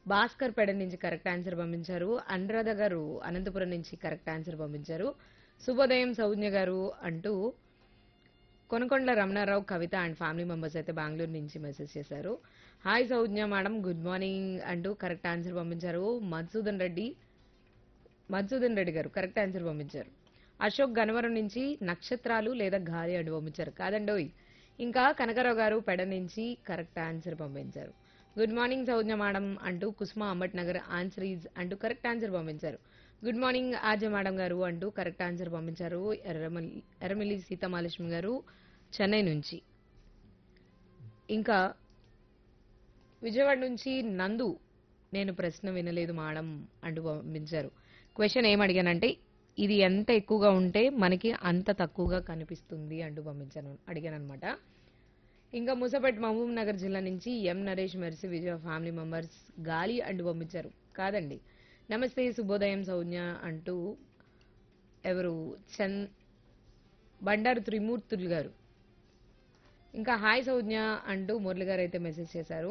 భాస్కర్ పెడ నుంచి correct answer పంపించారు అనురాధ గారు అనంతపురం నుంచి కరెక్ట్ ఆన్సర్ పంపించారు శుభోదయం సౌజ్ఞ గారు అంటూ Konakondala Ramanarao Kavitha and family members అయితే బెంగళూరు నుంచి మెసేజ్ చేశారు hi Saujnya madam good morning అంటూ కరెక్ట్ ఆన్సర్ పంపించారు మధుసూదన్ రెడ్డి మధుసూదన్ రెడ్డి గారు కరెక్ట్ ఆన్సర్ పంపించారు అశోక్ గనవరం నుంచి నక్షత్రాలు లేదా గాలి అంటూ పంపించారు కాదండోయ్ ఇంకా కనకరావు గారు పెడ నుంచి కరెక్ట్ ఆన్సర్ పంపించారు గుడ్ మార్నింగ్ సౌజ్ఞ మేడం అంటూ కుసుమ అంబట్ నగర్ ఆన్సర్ ఈజ్ అంటూ కరెక్ట్ ఆన్సర్ పంపించారు గుడ్ మార్నింగ్ ఆజ మేడం గారు అంటూ కరెక్ట్ ఆన్సర్ పంపించారు ఎర్రమల్లి ఎర్రమిల్లి సీతామహాలక్ష్మి గారు చెన్నై నుంచి ఇంకా విజయవాడ నుంచి నందు నేను ప్రశ్న వినలేదు మేడం అంటూ పంపించారు క్వశ్చన్ ఏం అడిగానంటే ఇది ఎంత ఎక్కువగా ఉంటే మనకి అంత తక్కువగా కనిపిస్తుంది అంటూ పంపించాను అడిగాను అనమాట ఇంకా ముసపేట్ మహబూబ్ నగర్ జిల్లా నుంచి M Naresh Mercy Vijaya family members గాలి అంటూ పంపించారు కాదండి నమస్తే శుభోదయం సౌజ్ఞ అంటూ ఎవరు చంద్ బండారు త్రిమూర్తులు గారు ఇంకా హాయ్ సౌజ్ఞ అంటూ మురళి గారు అయితే మెసేజ్ చేశారు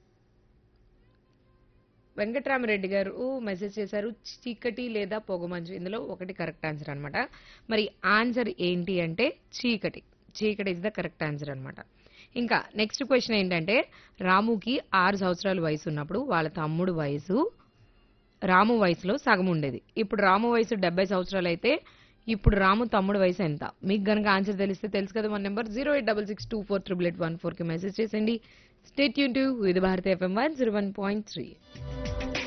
వెంకట్రామరెడ్డి గారు మెసేజ్ చేశారు చీకటి లేదా పొగమంచు ఇందులో ఒకటి కరెక్ట్ ఆన్సర్ అన్నమాట మరి ఆన్సర్ ఏంటి అంటే చీకటి చీకటి ఇస్ ద కరెక్ట్ ఆన్సర్ అన్నమాట ఇంకా నెక్స్ట్ క్వశ్చన్ ఏంటంటే రాముకి ఆరు సంవత్సరాల వయసు ఉన్నప్పుడు వాళ్ళ తమ్ముడు వయసు రాము వయసులో సగం ఉండేది ఇప్పుడు రాము వయసు డెబ్బై సంవత్సరాలు అయితే ఇప్పుడు రాము తమ్ముడు వయసు ఎంత మీకు గనక ఆన్సర్ తెలిస్తే తెలుసు కదా మన number zero eight double six two four triple eight one ఫోర్కి మెసేజ్ చేసేయండి స్టేట్ యూన్ to Vividh Bharati FM one zero one point three